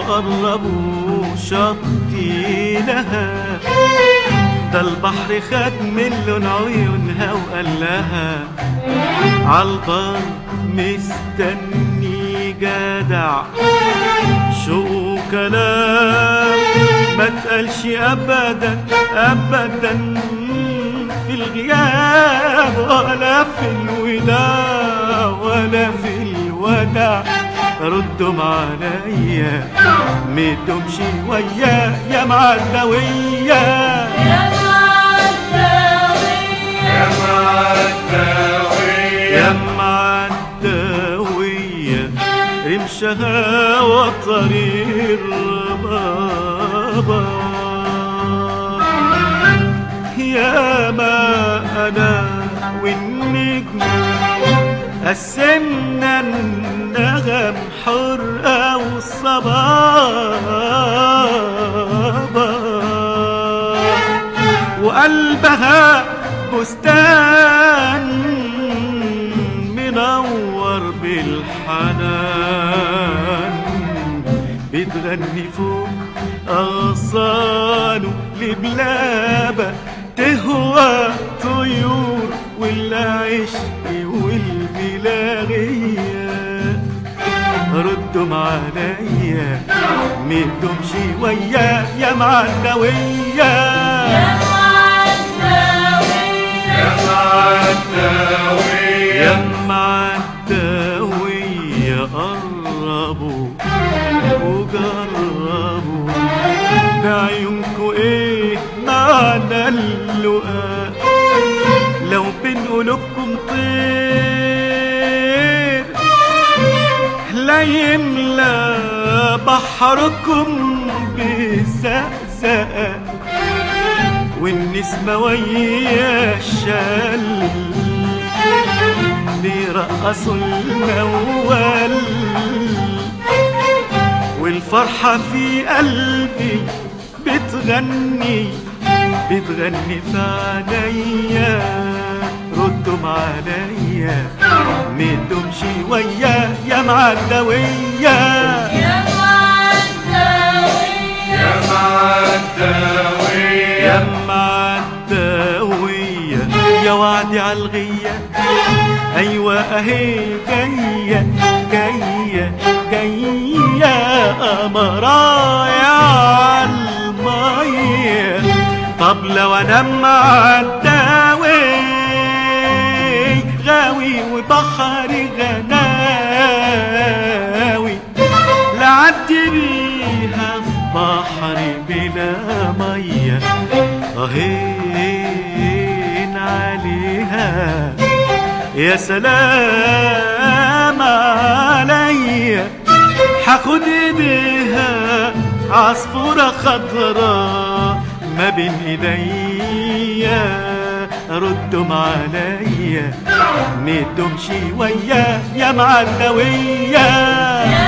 قربوا شطي لها ده البحر خد من لون عيونها وقال لها عالبر مستني جدع شو كلام ما تقالش ابدا ابدا في الغياب ولا في الوداع ولا في الوداع ردوا عليا مدومش ويا يا معدوية يا معدوية يا معدوية رمشها وطريق بابا يا ما أنا والنجم قسمنا النغم حرقة والصبابة وقلبها بستان منور بالحنان بتغني فوق أغصانه لبلابة تهوى طيور والعشق والبلاغية ردوا عليا مدومش ويا يا معدوية يا معدوية يا معدوية قربوا وجربوا بعيونكوا ايه معنى اللقاء لو بين قلوبكم طير لا يملى بحركم بزقزقة والنسمة ويا الشل بيرقصوا الموال والفرحة في قلبي بتغني بتغني في عينيا ردوا عليا مدومش ويا يا معدوية يا معدوية يا معدوية يا وعدي عالغية أيوة أهي جاية جاية جاية قمرايا عالمية طب لو أنا معداوي غاوي وبحري غناوي لعدي بيها في بحري بلا مية أهين عليها يا سلام عليا حاخد ايديها عصفورة خضراء ما بين ايديا ردوا عليا ندوم شوية يا معدوية يا